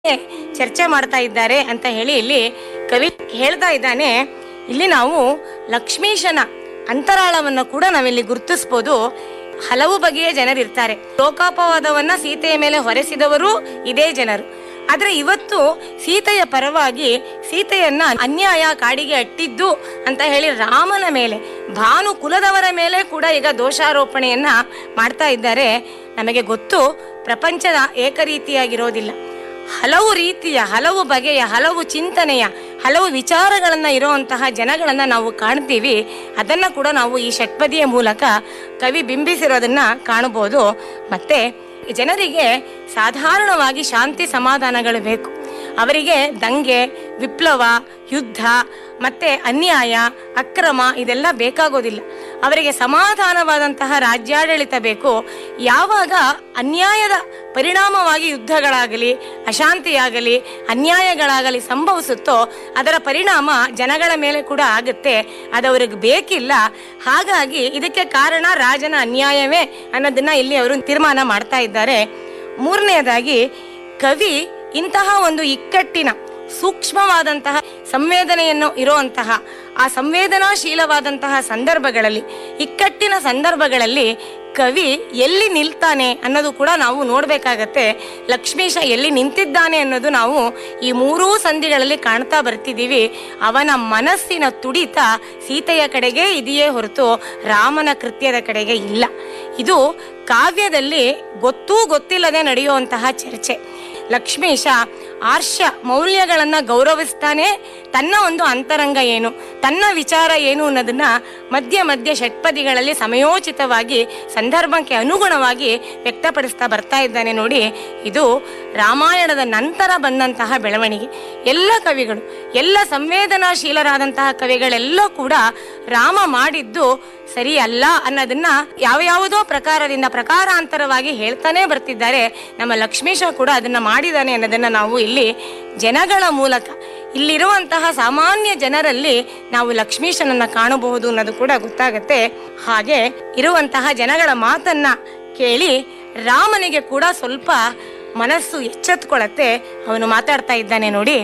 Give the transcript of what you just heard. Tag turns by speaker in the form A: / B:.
A: ಚರ್ಚೆ ಮಾಡ್ತಾ ಇದ್ದಾರೆ ಅಂತ ಹೇಳಿ ಇಲ್ಲಿ ಕವಿ ಹೇಳ್ತಾ ಇದ್ದಾನೆ ಇಲ್ಲಿ ನಾವು ಲಕ್ಷ್ಮೀಶನ ಅಂತರಾಳವನ್ನು ಕೂಡ ನಾವಿಲ್ಲಿ ಗುರುತಿಸ್ಬೋದು ಹಲವು ಬಗೆಯ ಜನರಿರ್ತಾರೆ ಲೋಕಾಪವಾದವನ್ನ ಸೀತೆಯ ಮೇಲೆ ಹೊರೆಸಿದವರು ಇದೇ ಜನರು ಆದ್ರೆ ಇವತ್ತು ಸೀತೆಯ ಪರವಾಗಿ ಸೀತೆಯನ್ನ ಅನ್ಯಾಯ ಕಾಡಿಗೆ ಅಟ್ಟಿದ್ದು ಅಂತ ಹೇಳಿ ರಾಮನ ಮೇಲೆ ಭಾನು ಕುಲದವರ ಮೇಲೆ ಕೂಡ ಈಗ ದೋಷಾರೋಪಣೆಯನ್ನ ಮಾಡ್ತಾ ಇದ್ದಾರೆ ನಮಗೆ ಗೊತ್ತು ಪ್ರಪಂಚದ ಏಕರೀತಿಯಾಗಿರೋದಿಲ್ಲ ಹಲವು ರೀತಿಯ ಹಲವು ಬಗೆಯ ಹಲವು ಚಿಂತನೆಯ ಹಲವು ವಿಚಾರಗಳನ್ನ ಇರುವಂತಹ ಜನಗಳನ್ನ ನಾವು ಕಾಣ್ತೀವಿ ಅದನ್ನ ಕೂಡ ನಾವು ಈ ಷಟ್ಪದಿಯ ಮೂಲಕ ಕವಿ ಬಿಂಬಿಸಿರೋದನ್ನ ಕಾಣಬಹುದು ಮತ್ತೆ ಜನರಿಗೆ ಸಾಧಾರಣವಾಗಿ ಶಾಂತಿ ಸಮಾಧಾನಗಳು ಬೇಕು ಅವರಿಗೆ ದಂಗೆ ವಿಪ್ಲವ ಯುದ್ಧ ಮತ್ತೆ ಅನ್ಯಾಯ ಅಕ್ರಮ ಇದೆಲ್ಲ ಬೇಕಾಗೋದಿಲ್ಲ ಅವರಿಗೆ ಸಮಾಧಾನವಾದಂತಹ ರಾಜ್ಯಾಡಳಿತ ಬೇಕು ಯಾವಾಗ ಅನ್ಯಾಯದ ಪರಿಣಾಮವಾಗಿ ಯುದ್ಧಗಳಾಗಲಿ ಅಶಾಂತಿಯಾಗಲಿ ಅನ್ಯಾಯಗಳಾಗಲಿ ಸಂಭವಿಸುತ್ತೋ ಅದರ ಪರಿಣಾಮ ಜನಗಳ ಮೇಲೆ ಕೂಡ ಆಗುತ್ತೆ ಅದು ಅವ್ರಿಗೆ ಬೇಕಿಲ್ಲ ಹಾಗಾಗಿ ಇದಕ್ಕೆ ಕಾರಣ ರಾಜನ ಅನ್ಯಾಯವೇ ಅನ್ನೋದನ್ನ ಇಲ್ಲಿ ಅವರು ತೀರ್ಮಾನ ಮಾಡ್ತಾ ಇದ್ದಾರೆ ಮೂರನೆಯದಾಗಿ ಕವಿ ಇಂತಹ ಒಂದು ಇಕ್ಕಟ್ಟಿನ ಸೂಕ್ಷ್ಮವಾದಂತಹ ಸಂವೇದನೆಯನ್ನು ಇರುವಂತಹ ಆ ಸಂವೇದನಾಶೀಲವಾದಂತಹ ಸಂದರ್ಭಗಳಲ್ಲಿ ಇಕ್ಕಟ್ಟಿನ ಸಂದರ್ಭಗಳಲ್ಲಿ ಕವಿ ಎಲ್ಲಿ ನಿಲ್ತಾನೆ ಅನ್ನೋದು ಕೂಡ ನಾವು ನೋಡ್ಬೇಕಾಗತ್ತೆ ಲಕ್ಷ್ಮೀಶ ಎಲ್ಲಿ ನಿಂತಿದ್ದಾನೆ ಅನ್ನೋದು ನಾವು ಈ ಮೂರೂ ಸಂಧಿಗಳಲ್ಲಿ ಕಾಣ್ತಾ ಬರ್ತಿದ್ದೀವಿ ಅವನ ಮನಸ್ಸಿನ ತುಡಿತ ಸೀತೆಯ ಕಡೆಗೆ ಇದೆಯೇ ಹೊರತು ರಾಮನ ಕೃತ್ಯದ ಕಡೆಗೆ ಇಲ್ಲ ಇದು ಕಾವ್ಯದಲ್ಲಿ ಗೊತ್ತೂ ಗೊತ್ತಿಲ್ಲದೆ ನಡೆಯುವಂತಹ ಚರ್ಚೆ ಲಕ್ಷ್ಮೀಶ ಆರ್ಷ ಮೌಲ್ಯಗಳನ್ನ ಗೌರವಿಸ್ತಾನೆ ತನ್ನ ಒಂದು ಅಂತರಂಗ ಏನು ತನ್ನ ವಿಚಾರ ಏನು ಅನ್ನೋದನ್ನ ಮಧ್ಯ ಮಧ್ಯ ಷಟ್ಪದಿಗಳಲ್ಲಿ ಸಮಯೋಚಿತವಾಗಿ ಸಂದರ್ಭಕ್ಕೆ ಅನುಗುಣವಾಗಿ ವ್ಯಕ್ತಪಡಿಸ್ತಾ ಬರ್ತಾ ಇದ್ದಾನೆ ನೋಡಿ ಇದು ರಾಮಾಯಣದ ನಂತರ ಬಂದಂತಹ ಬೆಳವಣಿಗೆ ಎಲ್ಲ ಕವಿಗಳು ಎಲ್ಲ ಸಂವೇದನಾಶೀಲರಾದಂತಹ ಕವಿಗಳೆಲ್ಲ ಕೂಡ ರಾಮ ಮಾಡಿದ್ದು ಸರಿ ಅಲ್ಲ ಅನ್ನೋದನ್ನ ಯಾವ ಯಾವುದೋ ಪ್ರಕಾರದಿಂದ ಪ್ರಕಾರಾಂತರವಾಗಿ ಹೇಳ್ತಾನೆ ಬರ್ತಿದ್ದಾರೆ ನಮ್ಮ ಲಕ್ಷ್ಮೀಶ ಕೂಡ ಅದನ್ನ ಮಾಡಿದಾನೆ ಅನ್ನೋದನ್ನ ನಾವು ಇಲ್ಲಿ ಜನಗಳ ಮೂಲಕ ಇಲ್ಲಿರುವಂತಹ ಸಾಮಾನ್ಯ ಜನರಲ್ಲಿ ನಾವು ಲಕ್ಷ್ಮೀಶನನ್ನ ಕಾಣಬಹುದು ಅನ್ನೋದು ಕೂಡ ಗೊತ್ತಾಗತ್ತೆ ಹಾಗೆ ಇರುವಂತಹ ಜನಗಳ ಮಾತನ್ನ ಕೇಳಿ ರಾಮನಿಗೆ ಕೂಡ ಸ್ವಲ್ಪ ಮನಸ್ಸು ಎಚ್ಚೆತ್ಕೊಳತ್ತೆ ಅವನು ಮಾತಾಡ್ತಾ ಇದ್ದಾನೆ ನೋಡಿ